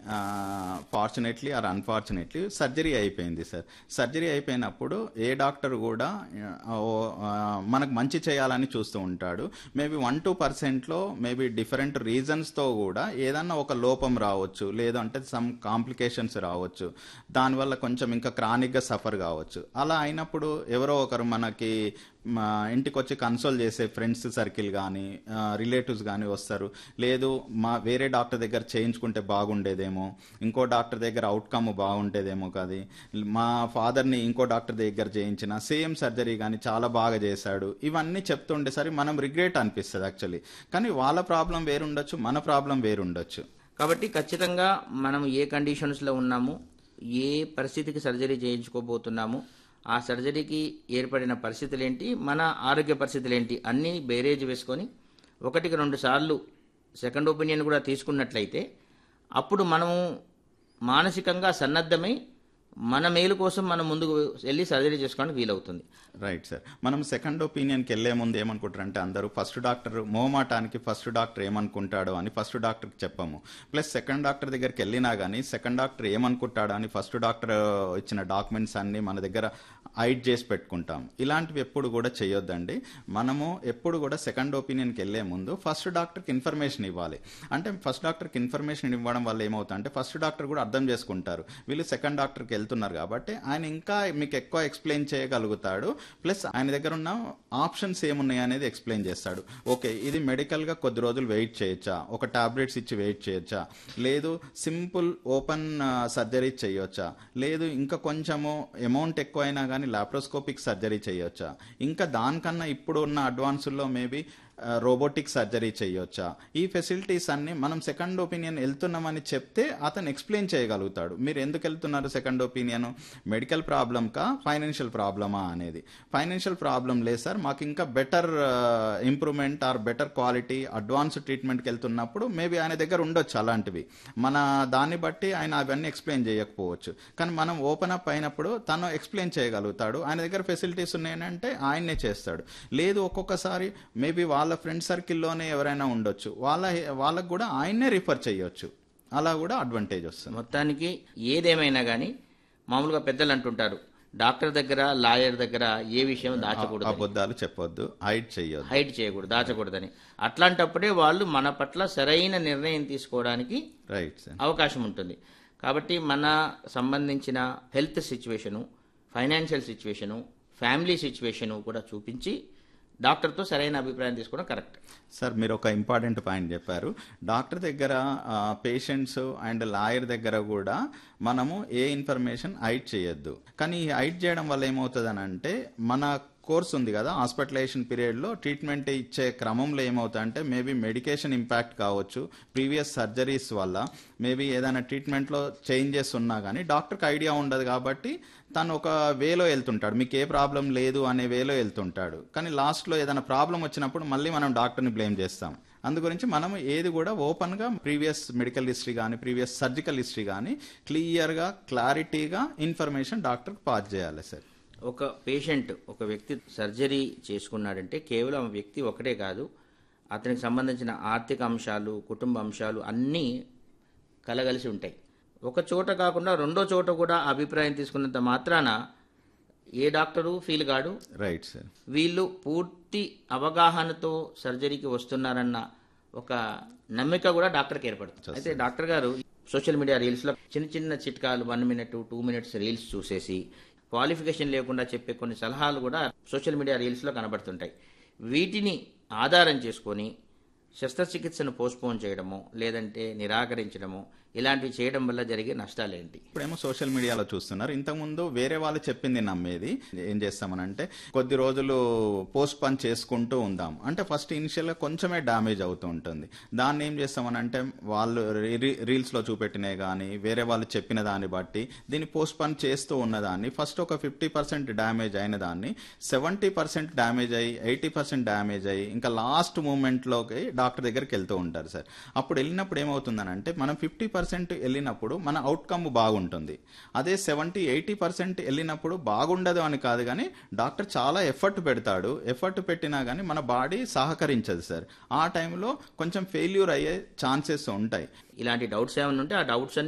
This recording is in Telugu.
ఫార్చునేట్లీ ఆర్ అన్ఫార్చునేట్లీ సర్జరీ అయిపోయింది సార్ సర్జరీ అయిపోయినప్పుడు ఏ డాక్టర్ కూడా ఆ, ఓ, ఆ, మనకు మంచి చేయాలని చూస్తూ ఉంటాడు మేబీ వన్ టూ పర్సెంట్లో మేబీ డిఫరెంట్ రీజన్స్తో కూడా ఏదన్నా ఒక లోపం రావచ్చు లేదంటే సమ్ కాంప్లికేషన్స్ రావచ్చు దానివల్ల కొంచెం ఇంకా క్రానిక్గా సఫర్ కావచ్చు అలా అయినప్పుడు ఎవరో ఒకరు మనకి మా ఇంటికి వచ్చి కన్సోల్ చేసే ఫ్రెండ్స్ సర్కిల్ కానీ రిలేటివ్స్ కానీ వస్తారు లేదు మా వేరే డాక్టర్ దగ్గర చేయించుకుంటే బాగుండేదేమో ఇంకో డాక్టర్ దగ్గర అవుట్కమ్ బాగుండేదేమో కాదు మా ఫాదర్ని ఇంకో డాక్టర్ దగ్గర చేయించిన సేమ్ సర్జరీ కానీ చాలా బాగా చేశాడు ఇవన్నీ చెప్తుండేసరి మనం రిగ్రెట్ అనిపిస్తుంది యాక్చువల్లీ కానీ వాళ్ళ ప్రాబ్లం వేరుండొచ్చు మన ప్రాబ్లం వేరుండొచ్చు కాబట్టి ఖచ్చితంగా మనం ఏ కండిషన్స్లో ఉన్నాము ఏ పరిస్థితికి సర్జరీ చేయించుకోబోతున్నాము ఆ సర్జరీకి ఏర్పడిన పరిస్థితులు ఏంటి మన ఆరోగ్య పరిస్థితులు ఏంటి అన్నీ బేరేజ్ వేసుకొని ఒకటికి రెండు సార్లు సెకండ్ ఒపీనియన్ కూడా తీసుకున్నట్లయితే అప్పుడు మనము మానసికంగా సన్నద్ధమై మన మేలు కోసం మనం ముందుకు వెళ్ళి సర్జరీ చేసుకోవడానికి వీలవుతుంది రైట్ సార్ మనం సెకండ్ ఒపీనియన్కి వెళ్లే ముందు ఏమనుకుంటారంటే అందరూ ఫస్ట్ డాక్టర్ మోమాటానికి ఫస్ట్ డాక్టర్ ఏమనుకుంటాడో అని ఫస్ట్ డాక్టర్కి చెప్పాము ప్లస్ సెకండ్ డాక్టర్ దగ్గరికి వెళ్ళినా కానీ సెకండ్ డాక్టర్ ఏమనుకుంటాడో అని ఫస్ట్ డాక్టర్ ఇచ్చిన డాక్యుమెంట్స్ అన్ని మన దగ్గర హైడ్ చేసి పెట్టుకుంటాం ఇలాంటివి ఎప్పుడు కూడా చేయొద్దండి మనము ఎప్పుడు కూడా సెకండ్ ఒపీనియన్కి వెళ్లే ముందు ఫస్ట్ డాక్టర్కి ఇన్ఫర్మేషన్ ఇవ్వాలి అంటే ఫస్ట్ డాక్టర్కి ఇన్ఫర్మేషన్ ఇవ్వడం వల్ల ఏమవుతుంది అంటే ఫస్ట్ డాక్టర్ కూడా అర్థం చేసుకుంటారు వీళ్ళు సెకండ్ డాక్టర్కి వెళ్తున్నారు కాబట్టి ఆయన ఇంకా మీకు ఎక్కువ ఎక్స్ప్లెయిన్ చేయగలుగుతాడు ప్లస్ ఆయన దగ్గర ఉన్న ఆప్షన్స్ ఏమున్నాయి అనేది ఎక్స్ప్లెయిన్ చేస్తాడు ఓకే ఇది మెడికల్గా కొద్ది రోజులు వెయిట్ చేయొచ్చా ఒక టాబ్లెట్స్ ఇచ్చి వెయిట్ చేయొచ్చా లేదు సింపుల్ ఓపెన్ సర్జరీ చేయొచ్చా లేదు ఇంకా కొంచెము అమౌంట్ ఎక్కువ అయినా కానీ లాప్రోస్కోపిక్ సర్జరీ చేయొచ్చా ఇంకా దానికన్నా ఇప్పుడు ఉన్న అడ్వాన్సుల్లో మేబీ రోబోటిక్ సర్జరీ చేయొచ్చా ఈ ఫెసిలిటీస్ అన్ని మనం సెకండ్ ఒపీనియన్ వెళ్తున్నామని చెప్తే అతను ఎక్స్ప్లెయిన్ చేయగలుగుతాడు మీరు ఎందుకు వెళ్తున్నారు సెకండ్ ఒపీనియన్ మెడికల్ ప్రాబ్లమ్కా ఫైనాన్షియల్ ప్రాబ్లమా అనేది ఫైనాన్షియల్ ప్రాబ్లం లేదు సార్ మాకు ఇంకా better improvement or better quality advance ట్రీట్మెంట్కి వెళ్తున్నప్పుడు మేబీ ఆయన దగ్గర ఉండొచ్చు అలాంటివి మన దాన్ని బట్టి ఆయన అవన్నీ ఎక్స్ప్లెయిన్ చేయకపోవచ్చు కానీ మనం ఓపెన్ అప్ అయినప్పుడు తను ఎక్స్ప్లెయిన్ చేయగలుగుతాడు ఆయన దగ్గర ఫెసిలిటీస్ ఉన్నాయంటే ఆయన్నే చేస్తాడు లేదు ఒక్కొక్కసారి మేబీ వాళ్ళ ఫ్రెండ్ సర్కిల్లోనే ఎవరైనా ఉండొచ్చు వాళ్ళ వాళ్ళకు కూడా ఆయన్నే రిఫర్ చేయొచ్చు అలా కూడా అడ్వాంటేజ్ వస్తుంది మొత్తానికి ఏదేమైనా కానీ మామూలుగా పెద్దలు అంటుంటారు డాక్టర్ దగ్గర లాయర్ దగ్గర ఏ విషయం దాచకూడదు అబద్ధాలు చెప్పొద్దు హైడ్ చెయ్యొద్దు హైడ్ చేయకూడదు దాచకూడదని అట్లాంటప్పుడే వాళ్ళు మన పట్ల సరైన నిర్ణయం తీసుకోవడానికి రైట్ సార్ అవకాశం ఉంటుంది కాబట్టి మన సంబంధించిన health situation financial situation family situation కూడా చూపించి డాక్టర్తో సరైన అభిప్రాయం తీసుకోవడం కరెక్ట్ సార్ మీరు ఒక ఇంపార్టెంట్ పాయింట్ చెప్పారు డాక్టర్ దగ్గర పేషెంట్స్ అండ్ లాయర్ దగ్గర కూడా మనము ఏ ఇన్ఫర్మేషన్ హైడ్ చేయొద్దు కానీ ఈ హైడ్ చేయడం వల్ల ఏమవుతుంది అంటే మన కోర్స్ ఉంది కదా హాస్పిటలైజేషన్ పీరియడ్లో ట్రీట్మెంట్ ఇచ్చే క్రమంలో ఏమవుతుందంటే మేబీ మెడికేషన్ ఇంపాక్ట్ కావచ్చు ప్రీవియస్ సర్జరీస్ వల్ల మేబీ ఏదైనా ట్రీట్మెంట్లో చేంజెస్ ఉన్నా కానీ డాక్టర్కి ఐడియా ఉండదు కాబట్టి తను ఒక వేలో వెళ్తుంటాడు మీకు ఏ ప్రాబ్లం లేదు అనే వేలో వెళ్తుంటాడు కానీ లాస్ట్లో ఏదైనా ప్రాబ్లం వచ్చినప్పుడు మళ్ళీ మనం డాక్టర్ని బ్లేమ్ చేస్తాం అందు గురించి మనం ఏది కూడా ఓపెన్గా ప్రీవియస్ మెడికల్ హిస్టరీ కానీ ప్రీవియస్ సర్జికల్ హిస్టరీ కానీ క్లియర్గా క్లారిటీగా ఇన్ఫర్మేషన్ డాక్టర్కి పాస్ చేయాలి సార్ ఒక పేషెంట్ ఒక వ్యక్తి సర్జరీ చేసుకున్నాడంటే కేవలం ఆ వ్యక్తి ఒకటే కాదు అతనికి సంబంధించిన ఆర్థిక అంశాలు కుటుంబ అంశాలు అన్నీ కలగలిసి ఉంటాయి ఒక చోట కాకుండా రెండో చోట కూడా అభిప్రాయం తీసుకున్నంత మాత్రాన ఏ డాక్టరు ఫీల్ కాడు రైట్ సార్ వీళ్ళు పూర్తి అవగాహనతో సర్జరీకి వస్తున్నారన్న ఒక నమ్మిక కూడా డాక్టర్కి ఏర్పడుతుంది అయితే డాక్టర్ గారు సోషల్ మీడియా రీల్స్లో చిన్న చిన్న చిట్కాలు one minute two minutes reels చూసేసి క్వాలిఫికేషన్ లేకుండా చెప్పే కొన్ని సలహాలు కూడా సోషల్ మీడియా రీల్స్లో కనబడుతుంటాయి వీటిని ఆధారం చేసుకొని శస్త్రచికిత్సను పోస్ట్పోన్ చేయడము లేదంటే నిరాకరించడము ఇలాంటివి చేయడం వల్ల జరిగే నష్టాలేంటి ఇప్పుడేమో సోషల్ మీడియాలో చూస్తున్నారు ఇంతకుముందు వేరే వాళ్ళు చెప్పింది నమ్మేది ఏం చేస్తామనంటే కొద్ది రోజులు పోస్ట్ పని చేసుకుంటూ ఉందాం అంటే ఫస్ట్ ఇనిషియల్గా కొంచెమే డ్యామేజ్ అవుతూ ఉంటుంది దాన్ని ఏం చేస్తామనంటే వాళ్ళు రీ- రీల్స్లో చూపెట్టినవి కానీ వేరే వాళ్ళు చెప్పిన దాన్ని బట్టి దీన్ని పోస్ట్ పని చేస్తూ ఉన్నదాన్ని ఫస్ట్ ఒక ఫిఫ్టీ పర్సెంట్ డ్యామేజ్ అయిన దాన్ని సెవెంటీ పర్సెంట్ డ్యామేజ్ అయ్యి ఎయిటీ పర్సెంట్ డ్యామేజ్ అయ్యి ఇంకా లాస్ట్ మూమెంట్లోకి డాక్టర్ దగ్గరికి వెళ్తూ ఉంటారు సార్ అప్పుడు వెళ్ళినప్పుడు ఏమవుతుందనంటే మనం ఫిఫ్టీ పర్సెంట్ వెళ్ళినప్పుడు మన అవుట్కమ్ బాగుంటుంది అదే సెవెంటీ ఎయిటీ పర్సెంట్ వెళ్ళినప్పుడు బాగుండదు అని కాదు కానీ డాక్టర్ చాలా ఎఫర్ట్ పెడతాడు ఎఫర్ట్ పెట్టినా కానీ మన బాడీ సహకరించదు సార్ ఆ టైంలో కొంచెం ఫెయిల్యూర్ అయ్యే ఛాన్సెస్ ఉంటాయి ఇలాంటి డౌట్స్ ఏమైనా ఉంటే ఆ డౌట్స్